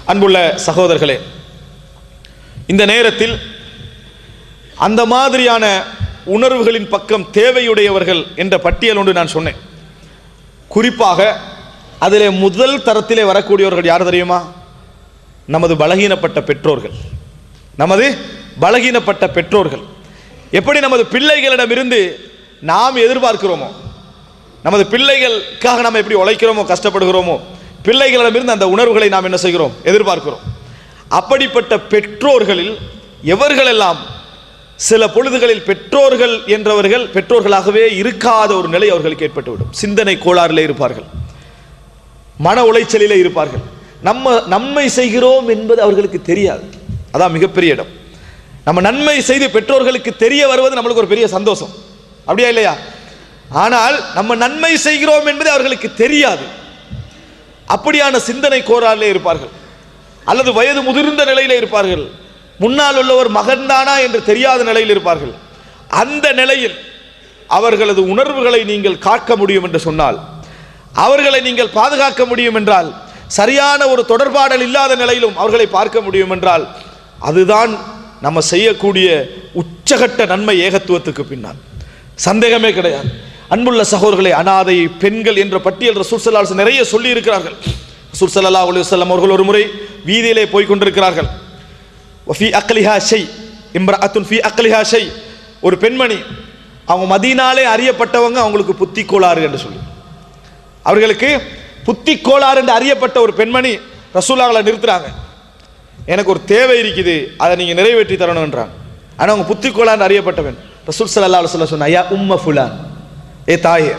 அன்புள்ள சகோதரர்களே இந்த நேரத்தில் அந்த மாதிரியான உணர்வுகளின் பக்கம் தேவையுடையவர்கள் என்ற பட்டியல் ஒன்று நான் சொன்னேன் குறிப்பாக அதிலே முதல் தரத்திலே வரக்கூடியவர்கள் யார் தெரியுமா நமது பலகீனப்பட்ட பெற்றோர்கள் நமது பலகீனப்பட்ட பெற்றோர்கள் எப்படி நமது பிள்ளைகளிடமிருந்து நாம் எதிர்பார்க்கிறோமோ நமது பிள்ளைகளுக்காக நாம் எப்படி உழைக்கிறோமோ கஷ்டப்படுகிறோமோ பிள்ளைகளிடமிருந்து அந்த உணர்வுகளை நாம் என்ன செய்கிறோம் எதிர்பார்க்கிறோம் அப்படிப்பட்ட பெற்றோர்களில் எவர்களெல்லாம் சில பொழுதுகளில் பெற்றோர்கள் என்றவர்கள் பெற்றோர்களாகவே இருக்காத ஒரு நிலை அவர்களுக்கு ஏற்பட்டுவிடும் சிந்தனை கோளாறிலே இருப்பார்கள் மன உளைச்சலிலே இருப்பார்கள் நம்ம நன்மை செய்கிறோம் என்பது அவர்களுக்கு தெரியாது அதான் மிகப்பெரிய இடம் நம்ம நன்மை செய்து பெற்றோர்களுக்கு தெரிய வருவது நம்மளுக்கு ஒரு பெரிய சந்தோஷம் அப்படியா இல்லையா ஆனால் நம்ம நன்மை செய்கிறோம் என்பது அவர்களுக்கு தெரியாது அப்படியான சிந்தனை கோராலே இருப்பார்கள் அல்லது வயது முதிர்ந்த நிலையில இருப்பார்கள் முன்னால் உள்ளவர் மகன்தானா என்று தெரியாத நிலையில் இருப்பார்கள் அந்த நிலையில் அவர்களது உணர்வுகளை நீங்கள் காக்க முடியும் என்று சொன்னால் அவர்களை நீங்கள் பாதுகாக்க முடியும் என்றால் சரியான ஒரு தொடர்பாடல் இல்லாத நிலையிலும் அவர்களை பார்க்க முடியும் என்றால் அதுதான் நம்ம செய்யக்கூடிய உச்சகட்ட நன்மை ஏகத்துவத்துக்கு பின்னால் சந்தேகமே கிடையாது அன்புள்ள சகோதரர்களே அனாதை பெண்கள் என்ற பட்டியல் ரசூல் ஸல்லல்லாஹு அலைஹி வஸல்லம் நிறைய சொல்லி இருக்கிறார்கள் ரசூல் ஸல்லல்லாஹு அலைஹி வஸல்லம் அவர்கள் ஒரு முறை வீதியிலே போய் கொண்டிருக்கிறார்கள் வஃபி அக்லிஹா ஷை இம்ரஅத்துன் ஃபி அக்லிஹா ஷை ஒரு பெண்மணி அவங்க மதீனாலே அறியப்பட்டவங்க அவங்களுக்கு புத்தி கோளாறு என்று சொல்லி அவர்களுக்கு புத்தி கோளாறு என்று அறியப்பட்ட ஒரு பெண்மணி ரசூலாங்களை நிறுத்துறாங்க எனக்கு ஒரு தேவை இருக்குது அதை நீங்க நிறைவேற்றி தரணும்ன்றாங்க ஆனா அவங்க புத்தி கோளாறு அறியப்பட்டவன் ரசூல் ஸல்லல்லாஹு அலைஹி வஸல்லம் சொன்னா யா உம்ம ஃபுலான் ஏ தாயே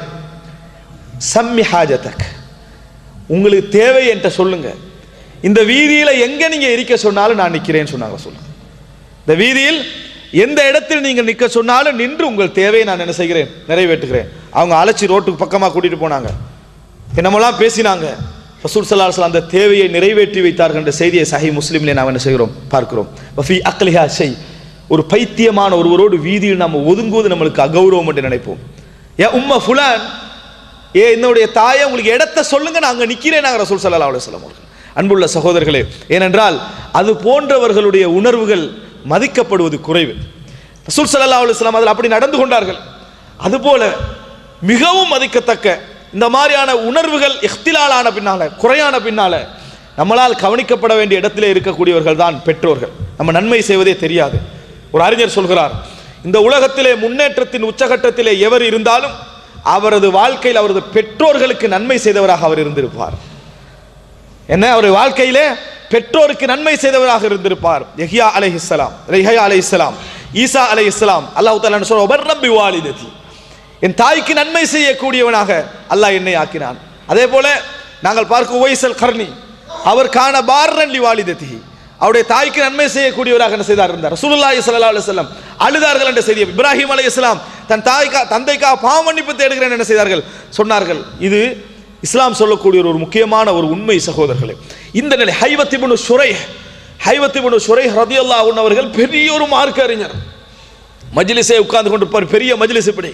சம்மி ஹாஜதக் உங்களுக்கு தேவை என்கிட்ட சொல்லுங்க இந்த வீதியில எங்க நீங்க இருக்க சொன்னாலும் நான் நிக்கிறேன்னு சொன்னாங்க சொல்லுங்க இந்த வீதியில் எந்த இடத்தில் நீங்கள் நிற்க சொன்னாலும் நின்று உங்கள் தேவையை நான் என்ன செய்கிறேன் நிறைவேற்றுகிறேன் அவங்க அழைச்சி ரோட்டுக்கு பக்கமாக கூட்டிட்டு போனாங்க என்னமெல்லாம் பேசினாங்க ரசூல் ஸல்லல்லாஹு அலைஹி வஸல்லம் அந்த தேவையை நிறைவேற்றி வைத்தார்கள் என்ற செய்தியை சஹி முஸ்லிம்ல நாம் என்ன செய்கிறோம் பார்க்கிறோம் வஃபி அக்லிஹா ஷை ஒரு பைத்தியமான ஒருவரோடு வீதியில் நாம் ஒதுங்குவது நம்மளுக்கு அகௌரவம் என்று நினைப்போம் ஏ உம்ம ஃபுலான் ஏ என்னுடைய தாயை உங்களுக்கு இடத்த சொல்லுங்க நான் அங்க நிக்கிறேன் நாங்கள் ரசூல் ஸல்லல்லாஹு அலைஹி வஸல்லம் அவர்கள் அன்புள்ள சகோதரர்களே ஏனென்றால் அது போன்றவர்களுடைய உணர்வுகள் மதிக்கப்படுவது குறைவு ரசூல் ஸல்லல்லாஹு அலைஹி வஸல்லம் அதில் அப்படி நடந்து கொண்டார்கள் அதுபோல மிகவும் மதிக்கத்தக்க இந்த மாதிரியான உணர்வுகள் இஃப்திலாலான பின்னால குறையான பின்னால நம்மளால் கவனிக்கப்பட வேண்டிய இடத்திலே இருக்கக்கூடியவர்கள் தான் பெற்றோர்கள் நம்ம நன்மை செய்வதே தெரியாது ஒரு அறிஞர் சொல்கிறார் இந்த உலகத்திலே முன்னேற்றத்தின் உச்சகட்டத்திலே எவர் இருந்தாலும் அவரது வாழ்க்கையில் அவரது பெற்றோர்களுக்கு நன்மை செய்தவராக அவர் இருந்திருப்பார் என்ன அவர் வாழ்க்கையிலே பெற்றோருக்கு நன்மை செய்தவராக இருந்திருப்பார் யஹ்யா அலைஹிஸ்ஸலாம் ரிஹயா அலைஹிஸ்ஸலாம் ஈசா அலைஹிஸ்ஸலாம் அல்லாஹ் தஆலா சொல்ற "வபர்ரப்பி வாலிததி என் தாய்க்கு நன்மை செய்யக்கூடியவனாக அல்லாஹ் என்னை ஆக்கினான் அதே போல நாங்கள் பார்க்கும் உவைசல் கர்ணி அவர் காண பார்ரன்லி வாலிததி அவருடைய தாய்க்கு நன்மை செய்யக்கூடியவராக என்ன செய்தார் இருந்தார் ரசூலுல்லாஹி ஸல்லல்லாஹு அலைஹி வஸல்லம் அழுதார்கள் என்ற செய்தி இப்ராஹிம் அலைஹிஸ்ஸலாம் தன் தாய்க்கா தந்தைக்கா பாவ மன்னிப்பு தேடுகிறேன் என்ன செய்தார்கள் சொன்னார்கள் இது இஸ்லாம் சொல்லக்கூடிய ஒரு முக்கியமான ஒரு உண்மை சகோதரர்களே இந்த நிலை ஹைவத்திபுனு சுரை ஹைவத்திபுனு சுரை ரதியல்லாஹு அவர்கள் பெரிய ஒரு மார்க்க அறிஞர் மஜ்லிஸே உட்கார்ந்து கொண்டிருப்பார் பெரிய மஜ்லிஸ் இப்படி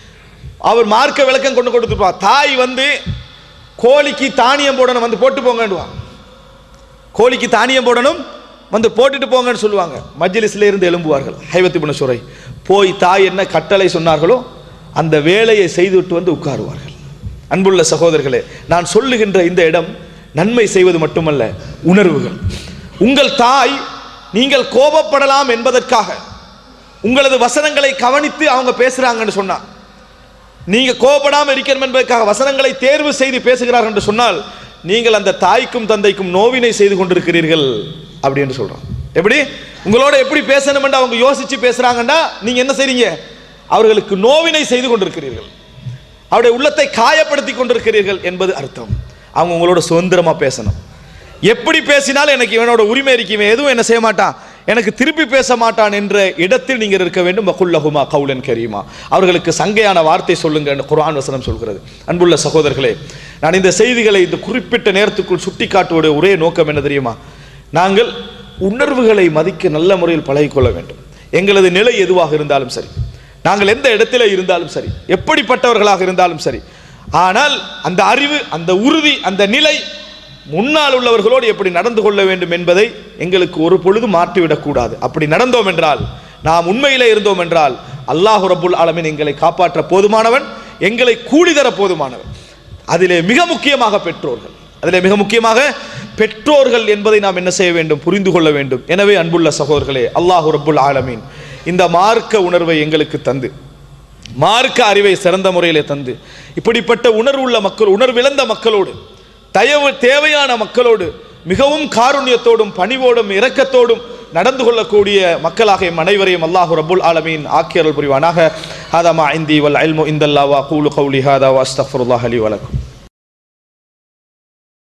அவர் மார்க்க விளக்கம் கொண்டு கொடுத்துருப்பார் தாய் வந்து கோழிக்கு தானியம் போடணும் வந்து போட்டு போங்கன்னுவான் கோழிக்கு தானியம் போடணும் வந்து போட்டுட்டு போங்கன்னு சொல்லுவாங்க மஜ்லிஸ்ல இருந்து எழும்புவார்கள் ஹைவத்தி புன சுரை போய் தாய் என்ன கட்டளை சொன்னார்களோ அந்த வேலையை செய்துவிட்டு வந்து உட்காருவார்கள் அன்புள்ள சகோதரர்களே நான் சொல்லுகின்ற இந்த இடம் நன்மை செய்வது மட்டுமல்ல உணர்வுகள் உங்கள் தாய் நீங்கள் கோபப்படலாம் என்பதற்காக உங்களது வசனங்களை கவனித்து அவங்க பேசுறாங்கன்னு சொன்னா நீங்க கோபப்படாமல் இருக்கணும் என்பதற்காக வசனங்களை தேர்வு செய்து பேசுகிறார்கள் என்று சொன்னால் நீங்கள் அந்த தாய்க்கும் தந்தைக்கும் நோவினை செய்து கொண்டிருக்கிறீர்கள் அப்படின்னு சொல்றோம் எப்படி உங்களோட எப்படி பேசணும் என்று அவங்க யோசிச்சு பேசுறாங்கன்னா நீங்க என்ன செய்றீங்க அவர்களுக்கு நோவினை செய்து கொண்டிருக்கிறீர்கள் அவருடைய உள்ளத்தை காயப்படுத்தி கொண்டிருக்கிறீர்கள் என்பது அர்த்தம் அவங்க உங்களோட சுதந்திரமா பேசணும் எப்படி பேசினாலும் எனக்கு இவனோட உரிமை இருக்கு இவன் எதுவும் என்ன செய்ய மாட்டான் எனக்கு திருப்பி பேச மாட்டான் என்ற இடத்தில் நீங்கள் இருக்க வேண்டும் வகுல்லஹுமா கவுலன் கரீமா அவர்களுக்கு சங்கையான வார்த்தை சொல்லுங்க என்று குர்ஆன் வசனம் சொல்கிறது அன்புள்ள சகோதரர்களே நான் இந்த செய்திகளை இந்த குறிப்பிட்ட நேரத்துக்குள் சுட்டி காட்டுவோட ஒரே நோக்கம் என்ன தெரியுமா நாங்கள் உணர்வுகளை மதிக்க நல்ல முறையில் பழகிக்கொள்ள வேண்டும் எங்களது நிலை எதுவாக இருந்தாலும் சரி நாங்கள் எந்த இடத்துல இருந்தாலும் சரி எப்படிப்பட்டவர்களாக இருந்தாலும் சரி ஆனால் அந்த அறிவு அந்த உறுதி அந்த நிலை முன்னால் உள்ளவர்களோடு எப்படி நடந்து கொள்ள வேண்டும் என்பதை எங்களுக்கு ஒரு பொழுது மாற்றிவிடக்கூடாது அப்படி நடந்தோம் என்றால் நாம் உண்மையிலே இருந்தோம் என்றால் அல்லாஹு ரப்புல் ஆலமீன் எங்களை காப்பாற்ற போதுமானவன் எங்களை கூலி தர போதுமானவன் அதிலே மிக முக்கியமாக பெற்றோர்கள் அதிலே மிக முக்கியமாக பெற்றோர்கள் என்பதை நாம் என்ன செய்ய வேண்டும் புரிந்து கொள்ள வேண்டும் எனவே அன்புள்ள சகோதரர்களே அல்லாஹு ரப்புல் ஆலமீன் இந்த மார்க்க உணர்வை எங்களுக்கு தந்து மார்க்க அறிவை சிறந்த முறையிலே தந்து இப்படிப்பட்ட உணர்வுள்ள மக்கள் உணர்விழந்த மக்களோடு தயவு தேவையான மக்களோடு மிகவும் காருண்யத்தோடும் பணிவோடும் இரக்கத்தோடும் நடந்து கொள்ளக்கூடிய மக்களாக எம் அனைவரையும் அல்லாஹு ரப்புல் ஆலமீன் ஆக்கியருள் புரிவானாக ஹாதா மா இந்தி வல் இல்மு இந்தல்லா வா கூலு கௌலி ஹாதா வா அஸ்தஃபுல்லாஹ் அலி வலக்கும்